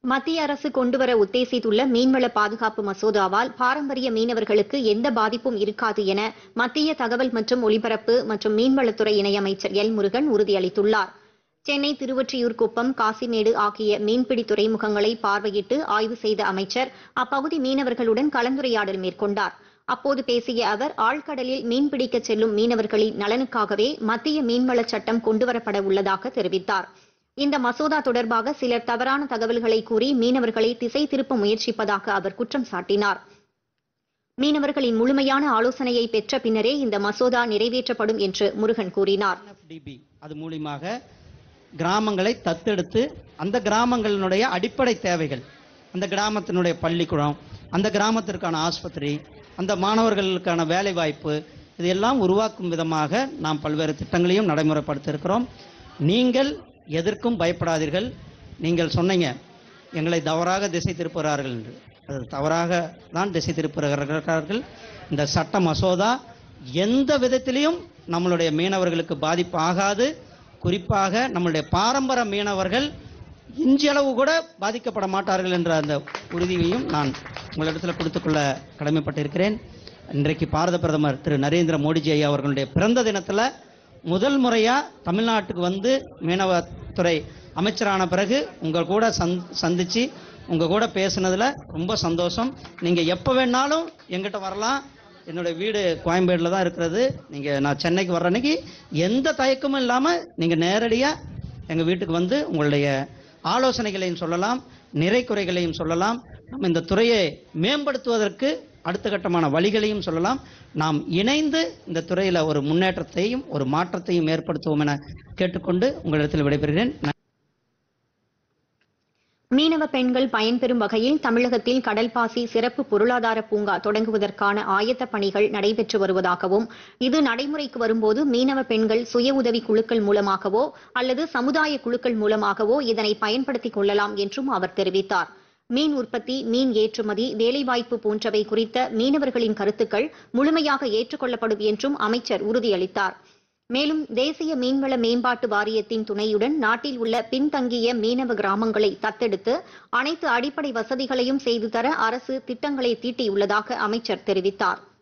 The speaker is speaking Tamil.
மத்திய அரசு கொண்டுவர உத்தேசித்துள்ள மீன்வள பாதுகாப்பு மசோதாவால் பாரம்பரிய மீனவர்களுக்கு எந்த பாதிப்பும் இருக்காது என மத்திய தகவல் மற்றும் ஒலிபரப்பு மற்றும் மீன்வளத்துறை இணையமைச்சர் எல் முருகன் உறுதியளித்துள்ளார் சென்னை திருவொற்றியூர் குப்பம் காசிமேடு ஆகிய மீன்பிடி துறைமுகங்களை பார்வையிட்டு ஆய்வு செய்த அமைச்சர் அப்பகுதி மீனவர்களுடன் கலந்துரையாடல் மேற்கொண்டார் அப்போது பேசிய அவர் ஆழ்கடலில் மீன்பிடிக்க செல்லும் மீனவர்களின் நலனுக்காகவே மத்திய மீன்வளச் சட்டம் கொண்டுவரப்பட உள்ளதாக தெரிவித்தார் இந்த மசோதா தொடர்பாக சிலர் தவறான தகவல்களை கூறி மீனவர்களை திசை திருப்ப முயற்சிப்பதாக அவர் குற்றம் சாட்டினார் மீனவர்களின் முழுமையான ஆலோசனையை பெற்ற பின்னரே இந்த மசோதா நிறைவேற்றப்படும் என்று முருகன் கூறினார் NFDB அது மூலியமாக கிராமங்களை தத்தெடுத்து அந்த கிராமங்களினுடைய அடிப்படை தேவைகள் அந்த கிராமத்தினுடைய பள்ளிக்கூடம் அந்த கிராமத்திற்கான ஆஸ்பத்திரி அந்த மாணவர்களுக்கான வேலை வாய்ப்பு இதையெல்லாம் உருவாக்கும் விதமாக நாம் பல்வேறு திட்டங்களையும் நடைமுறைப்படுத்த இருக்கிறோம் நீங்கள் எதற்கும் பயப்படாதீர்கள் நீங்கள் சொன்னீங்க எங்களை தவறாக திசை திருப்புகிறார்கள் என்று அது தவறாக தான் திசை திருப்புகிறார்கள் இந்த சட்ட மசோதா எந்த விதத்திலையும் நம்மளுடைய மீனவர்களுக்கு பாதிப்பு ஆகாது குறிப்பாக நம்மளுடைய பாரம்பரிய மீனவர்கள் இஞ்சளவு கூட பாதிக்கப்பட மாட்டார்கள் என்ற அந்த உறுதியையும் நான் உங்களிடத்தில் கொடுத்துக்கொள்ள கடமைப்பட்டிருக்கிறேன் இன்றைக்கு பாரத பிரதமர் திரு நரேந்திர மோடிஜி ஐயா அவர்களுடைய பிறந்த தினத்துல முதல் முறையா தமிழ்நாட்டுக்கு வந்து மீனவத்துறை அமைச்சரான பிறகு உங்க கூட சந் சந்திச்சு உங்க கூட பேசுனதுல ரொம்ப சந்தோஷம் நீங்க எப்ப வேணாலும் எங்கிட்ட வரலாம் என்னோட வீடு கோயம்பேடுல தான் இருக்கிறது நீங்க நான் சென்னைக்கு வர்ற அன்னைக்கு எந்த தயக்கமும் இல்லாம நீங்க நேரடியா எங்க வீட்டுக்கு வந்து உங்களுடைய ஆலோசனைகளையும் சொல்லலாம் நிறை குறைகளையும் சொல்லலாம் நம்ம இந்த துறையை மேம்படுத்துவதற்கு அடுத்த கட்டமான வழிகளையும் சொல்லலாம் நாம் இணைந்து இந்த துறையில ஒரு முன்னேற்றத்தையும் ஒரு மாற்றத்தையும் ஏற்படுத்துவோம் என கேட்டுக்கொண்டு உங்களிடத்தில் விடைபெறுகிறேன் மீனவ பெண்கள் பயன்பெறும் வகையில் தமிழகத்தில் கடல்பாசி சிறப்பு பொருளாதார பூங்கா தொடங்குவதற்கான ஆயத்த பணிகள் நடைபெற்று வருவதாகவும் இது நடைமுறைக்கு வரும்போது மீனவ பெண்கள் சுய உதவி குழுக்கள் மூலமாகவோ அல்லது சமுதாய குழுக்கள் மூலமாகவோ இதனை பயன்படுத்திக் கொள்ளலாம் என்றும் அவர் தெரிவித்தார் மீன் உற்பத்தி மீன் ஏற்றுமதி வேலைவாய்ப்பு போன்றவை குறித்த மீனவர்களின் கருத்துக்கள் முழுமையாக ஏற்றுக்கொள்ளப்படும் என்றும் அமைச்சர் உறுதியளித்தார் மேலும் தேசிய மீன்வள மேம்பாட்டு வாரியத்தின் துணையுடன் நாட்டில் உள்ள பின்தங்கிய மீனவ கிராமங்களை தத்தெடுத்து அனைத்து அடிப்படை வசதிகளையும் செய்து தர அரசு திட்டங்களை தீட்டியுள்ளதாக அமைச்சர் தெரிவித்தார்